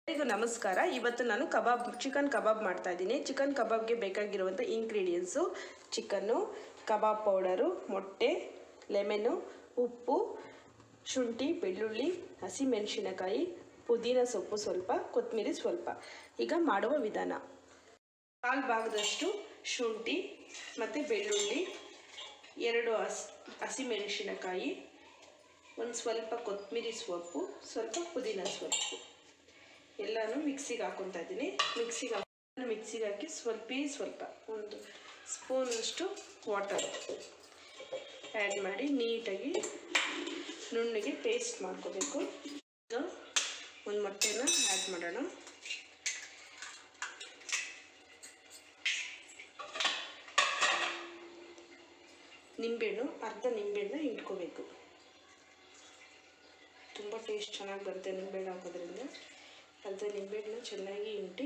ಎಲ್ಲರಿಗೂ ನಮಸ್ಕಾರ ಇವತ್ತು ನಾನು ಕಬಾಬ್ ಚಿಕನ್ ಕಬಾಬ್ ಮಾಡ್ತಾ ಇದ್ದೀನಿ ಚಿಕನ್ ಕಬಾಬ್ಗೆ ಬೇಕಾಗಿರುವಂಥ ಇಂಗ್ರೀಡಿಯೆಂಟ್ಸು ಚಿಕನ್ನು ಕಬಾಬ್ ಪೌಡರು ಮೊಟ್ಟೆ ಲೆಮನ್ನು ಉಪ್ಪು ಶುಂಠಿ ಬೆಳ್ಳುಳ್ಳಿ ಹಸಿಮೆಣಸಿನಕಾಯಿ ಪುದೀನ ಸೊಪ್ಪು ಸ್ವಲ್ಪ ಕೊತ್ತಂಬರಿ ಸ್ವಲ್ಪ ಈಗ ಮಾಡುವ ವಿಧಾನ ಕಾಲು ಭಾಗದಷ್ಟು ಶುಂಠಿ ಮತ್ತು ಬೆಳ್ಳುಳ್ಳಿ ಎರಡು ಹಸ್ ಹಸಿಮೆಣಸಿನಕಾಯಿ ಒಂದು ಸ್ವಲ್ಪ ಕೊತ್ತಂಬರಿ ಸೊಪ್ಪು ಸ್ವಲ್ಪ ಪುದೀನ ಸೊಪ್ಪು ಎಲ್ಲನೂ ಮಿಕ್ಸಿಗೆ ಹಾಕೊತಾ ಇದ್ದೀನಿ ಮಿಕ್ಸಿಗೆ ಹಾಕಿ ಮಿಕ್ಸಿಗೆ ಹಾಕಿ ಸ್ವಲ್ಪ ಸ್ವಲ್ಪ ಒಂದು ಸ್ಪೂನಷ್ಟು ವಾಟರ್ ಆ್ಯಡ್ ಮಾಡಿ ನೀಟಾಗಿ ನುಣ್ಣಗೆ ಪೇಸ್ಟ್ ಮಾಡ್ಕೋಬೇಕು ಈಗ ಒಂದು ಮೊಟ್ಟೆನ ಆ್ಯಡ್ ಮಾಡೋಣ ನಿಂಬೆಹಣ್ಣು ಅರ್ಧ ನಿಂಬೆಹಣ್ಣು ಇಟ್ಕೋಬೇಕು ತುಂಬ ಟೇಸ್ಟ್ ಚೆನ್ನಾಗಿ ಬರುತ್ತೆ ನಿಂಬೆಹಣ್ಣು ಹಾಕೋದ್ರಿಂದ ಅರ್ಧ ನಿಂಬೆಹಣ್ಣು ಚೆನ್ನಾಗಿ ಇಂಟಿ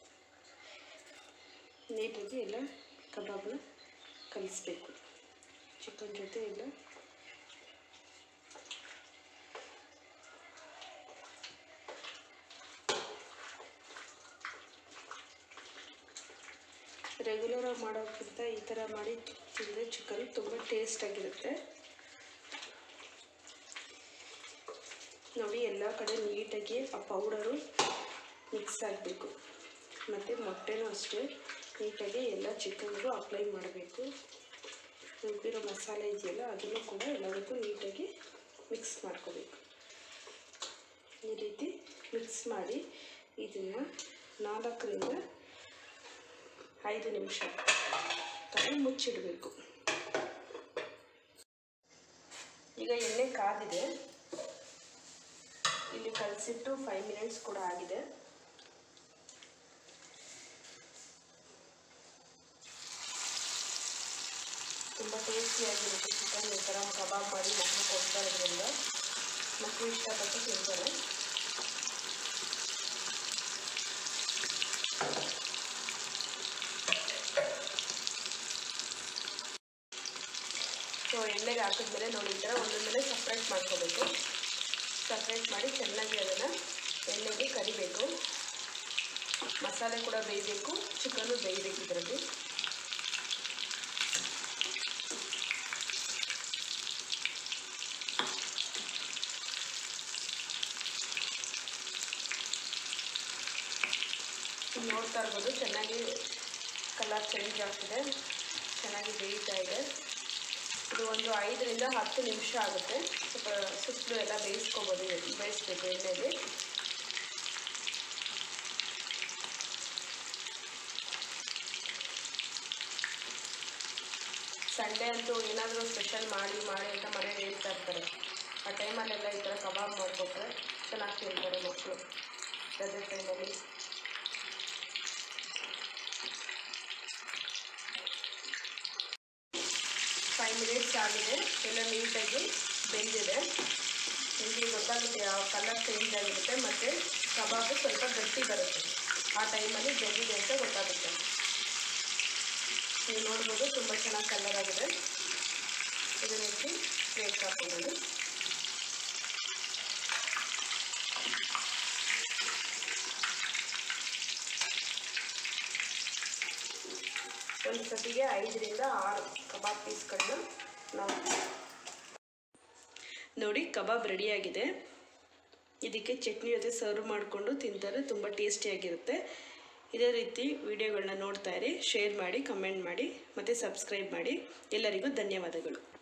ನೀಟಾಗಿ ಎಲ್ಲ ಕಬಾಬ್ನ ಕಲಿಸ್ಬೇಕು ಚಿಕನ್ ಜೊತೆ ಎಲ್ಲ ರೆಗ್ಯುಲರಾಗಿ ಮಾಡೋಕ್ಕಿಂತ ಈ ಥರ ಮಾಡಿ ತಿಂದರೆ ಚಿಕನ್ ತುಂಬ ಟೇಸ್ಟಾಗಿರುತ್ತೆ ನೋಡಿ ಎಲ್ಲ ಕಡೆ ನೀಟಾಗಿ ಆ ಪೌಡರು ಮಿಕ್ಸ್ ಆಗಬೇಕು ಮತ್ತು ಮೊಟ್ಟೆನೂ ಅಷ್ಟೇ ನೀಟಾಗಿ ಎಲ್ಲ ಚಿಕನ್ಗೂ ಅಪ್ಲೈ ಮಾಡಬೇಕು ರುಬ್ಬಿರೋ ಮಸಾಲೆ ಇದೆಯಲ್ಲ ಅದನ್ನು ಕೂಡ ಎಲ್ಲದಕ್ಕೂ ನೀಟಾಗಿ ಮಿಕ್ಸ್ ಮಾಡ್ಕೋಬೇಕು ಈ ರೀತಿ ಮಿಕ್ಸ್ ಮಾಡಿ ಇದನ್ನು ನಾಲ್ಕರಿಂದ ಐದು ನಿಮಿಷ ತಗೊಂಡು ಮುಚ್ಚಿಡಬೇಕು ಈಗ ಎಣ್ಣೆ ಕಾದಿದೆ ಇಲ್ಲಿ ಕಲಸಿಟ್ಟು ಫೈವ್ ಮಿನಿಟ್ಸ್ ಕೂಡ ಆಗಿದೆ ತುಂಬ ಟೇಸ್ಟಿಯಾಗಿರುತ್ತೆ ಚಿಕನ್ ಈ ಥರ ಕಬಾಬ್ ಮಾಡಿ ಮಕ್ಕಳು ಕೊಡ್ತಾ ಇರೋದ್ರಿಂದ ಮಕ್ಕಳು ಇಷ್ಟಪಟ್ಟು ತಿಂತಾರೆ ಸೊ ಎಣ್ಣೆಗೆ ಹಾಕಿದ್ಮೇಲೆ ನೋಡಿ ಈ ಥರ ಒಂದೊಂದನ್ನೇ ಸಪ್ರೇಟ್ ಮಾಡ್ಕೋಬೇಕು ಸಪ್ರೇಟ್ ಮಾಡಿ ಚೆನ್ನಾಗಿ ಅದನ್ನು ಎಣ್ಣೆಗೆ ಕರಿಬೇಕು ಮಸಾಲೆ ಕೂಡ ಬೇಯಬೇಕು ಚಿಕನ್ನು ಬೇಯಬೇಕು ಇದರಲ್ಲಿ ನೋಡ್ತಾ ಇರ್ಬೋದು ಚೆನ್ನಾಗಿ ಕಲರ್ ಚೇಂಜ್ ಆಗ್ತಿದೆ ಚೆನ್ನಾಗಿ ಬೇಯ್ತಾ ಇದೆ ಇದು ಒಂದು ಐದರಿಂದ ಹತ್ತು ನಿಮಿಷ ಆಗುತ್ತೆ ಸ್ವಲ್ಪ ಸುತ್ತಲೂ ಎಲ್ಲ ಬೇಯಿಸ್ಕೊಬೋದು ಬೇಯಿಸ್ಬೇಕು ಎಣ್ಣೆಗೆ ಸಂಡೇ ಅಂತೂ ಏನಾದರೂ ಸ್ಪೆಷಲ್ ಮಾಡಿ ಮಾಡಿ ಅಂತ ಮನೇಲಿ ಹೇಳ್ತಾ ಇರ್ತಾರೆ ಆ ಟೈಮಲ್ಲೆಲ್ಲ ಈ ಥರ ಕಬಾಬ್ ಮಾಡ್ಕೊಟ್ರೆ ಚೆನ್ನಾಗಿ ತಿಂತಾರೆ ಮಕ್ಕಳು ರಜೆ ಟೈಮಲ್ಲಿ ಫೈವ್ ಮಿನಿಟ್ಸ್ ಆಗಿದೆ ಎಲ್ಲ ನೀಟಾಗಿ ಬೆಂದಿದೆ ನಿಮಗೆ ಗೊತ್ತಾಗುತ್ತೆ ಯಾವ ಕಲರ್ ಚೇಂಜ್ ಆಗಿರುತ್ತೆ ಮತ್ತು ಕಬಾಬು ಸ್ವಲ್ಪ ಗಟ್ಟಿ ಬರುತ್ತೆ ಆ ಟೈಮಲ್ಲಿ ಬೆಂದಿದೆ ಅಂತ ಗೊತ್ತಾಗುತ್ತೆ ನೀವು ನೋಡ್ಬೋದು ತುಂಬ ಚೆನ್ನಾಗಿ ಕಲರ್ ಆಗಿದೆ ಇದನ್ನ ರೀತಿ ಪ್ಲೇಟ್ ಹಾಕ್ಬೋದು ಒಂದು ಸತಿಗೆ ಐದರಿಂದ ಆರು ಕಬಾಬ್ ಪೀಸ್ಗಳನ್ನ ನಾವು ನೋಡಿ ಕಬಾಬ್ ರೆಡಿಯಾಗಿದೆ ಇದಕ್ಕೆ ಚಟ್ನಿ ಜೊತೆ ಸರ್ವ್ ಮಾಡಿಕೊಂಡು ತಿಂತಾರೆ ತುಂಬ ಟೇಸ್ಟಿಯಾಗಿರುತ್ತೆ ಇದೇ ರೀತಿ ವಿಡಿಯೋಗಳನ್ನ ನೋಡ್ತಾ ಇರಿ ಶೇರ್ ಮಾಡಿ ಕಮೆಂಟ್ ಮಾಡಿ ಮತ್ತು ಸಬ್ಸ್ಕ್ರೈಬ್ ಮಾಡಿ ಎಲ್ಲರಿಗೂ ಧನ್ಯವಾದಗಳು